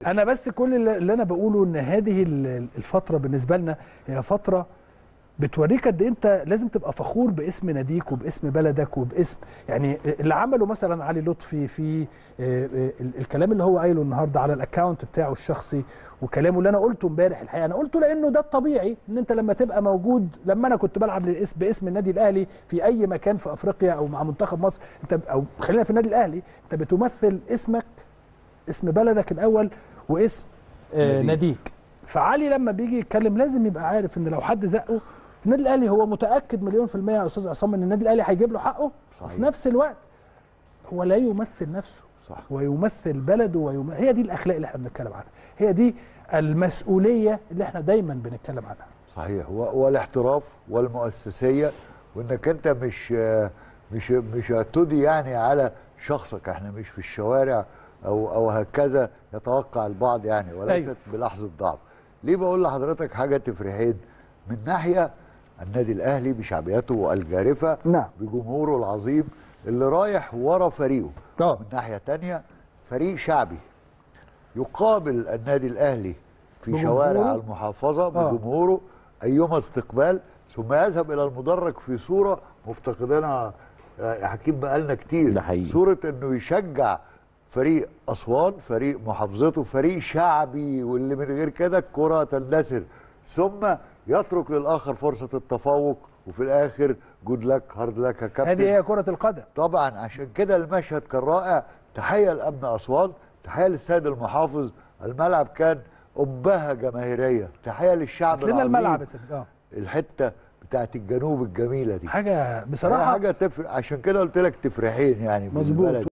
انا بس كل اللي اللي انا بقوله ان هذه ال- الفتره بالنسبه لنا هي فتره بتوريك قد إيه انت لازم تبقى فخور باسم ناديك وباسم بلدك وباسم يعني اللي عمله مثلا علي لطفي في آه، آه، ال- الكلام اللي هو قايله النهارده على الاكونت بتاعه الشخصي وكلامه اللي انا قلته امبارح الحقيقه انا قلته لانه ده الطبيعي ان انت لما تبقى موجود لما انا كنت بلعب للاسم باسم النادي الاهلي في اي مكان في افريقيا او مع منتخب مصر انت او خلينا في النادي الاهلي انت بتمثل اسمك اسم بلدك الاول واسم آه ناديك. ناديك فعلي لما بيجي يتكلم لازم يبقى عارف ان لو حد زقه النادي الاهلي هو متاكد مليون في الميه يا استاذ عصام ان النادي الاهلي هيجيب له حقه صحيح. وفي نفس الوقت هو لا يمثل نفسه صح هو يمثل بلده ويم... هي دي الاخلاق اللي احنا بنتكلم عنها هي دي المسؤوليه اللي احنا دايما بنتكلم عنها صحيح و- والاحتراف والمؤسسيه وانك انت مش مش مش هتدي يعني على شخصك احنا مش في الشوارع او او هكذا يتوقع البعض يعني وليست أيوة. بلحظه ضعف ليه بقول لحضرتك حاجه تفرحين من ناحيه النادي الاهلي بشعبيته الجارفه نعم. بجمهوره العظيم اللي رايح ورا فريقه اه من ناحيه تانية فريق شعبي يقابل النادي الاهلي في بجمهوره؟ شوارع المحافظه آه. بجمهوره ايما استقبال ثم يذهب الى المدرج في صوره مفتقدينها آه، يا حكيم بقالنا كتير ده حقيقي. صوره انه يشجع فريق اسوان فريق محافظته فريق شعبي واللي من غير كده الكره تندثر ثم يترك للاخر فرصه التفوق وفي الاخر جود لك هارد لك يا كابتن هذه هي كره القدم طبعا عشان كده المشهد كان رائع تحيه لامن اسوان تحيه للسيد المحافظ الملعب كان أبهة جماهيريه تحيه للشعب لنا العظيم الملعب يا سيدي. اه الحته بتاعت الجنوب الجميله دي حاجه صراحه بصراحه حاجه تفرق عشان كده قلت لك تفرحين يعني مظبوط. بالبلد